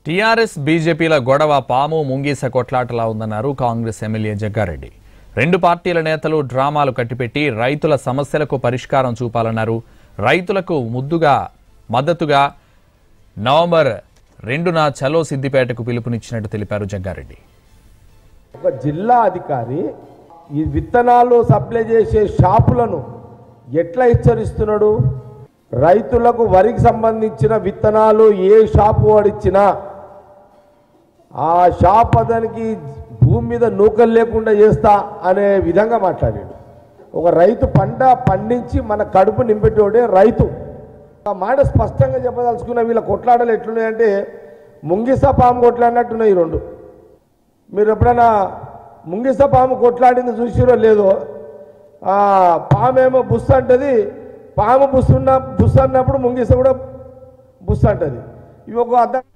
TRS బీజేపీల గొడవ పాము ముంగీస కొట్లాటలా ఉందన్నారు కాంగ్రెస్ ఎమ్మెల్యే జగ్గారెడ్డి రెండు పార్టీల నేతలు డ్రామాలు కట్టిపెట్టి రైతుల సమస్యలకు పరిష్కారం చూపాలన్నారు రైతులకు ముద్దుగా మద్దతుగా నవంబర్ రెండున చలో సిద్దిపేటకు పిలుపునిచ్చినట్టు తెలిపారు జగ్గారెడ్డి ఒక జిల్లా అధికారి ఈ విత్తనాలు సప్లై చేసే షాపులను ఎట్లా హెచ్చరిస్తున్నాడు రైతులకు వరికి సంబంధించిన విత్తనాలు ఏ షాపు వాడిచ్చినా ఆ షాప్ అతనికి భూమి మీద నూకలు లేకుండా చేస్తా అనే విధంగా మాట్లాడాడు ఒక రైతు పంట పండించి మన కడుపు నింపేటోడే రైతు ఆ మాట స్పష్టంగా చెప్పదలుచుకున్న వీళ్ళ కొట్లాటలు ఎట్లున్నాయంటే ముంగిస పాము కొట్లాడినట్టున్నాయి ఈ రెండు మీరు ఎప్పుడైనా ముంగిస పాము కొట్లాడింది చూసిరో లేదో ఆ, పామేమో బుస్సు అంటది పాము బుస్సున్న బుస్సు అన్నప్పుడు ముంగిస కూడా బుస్సు అంటది ఇవి ఒక అర్థం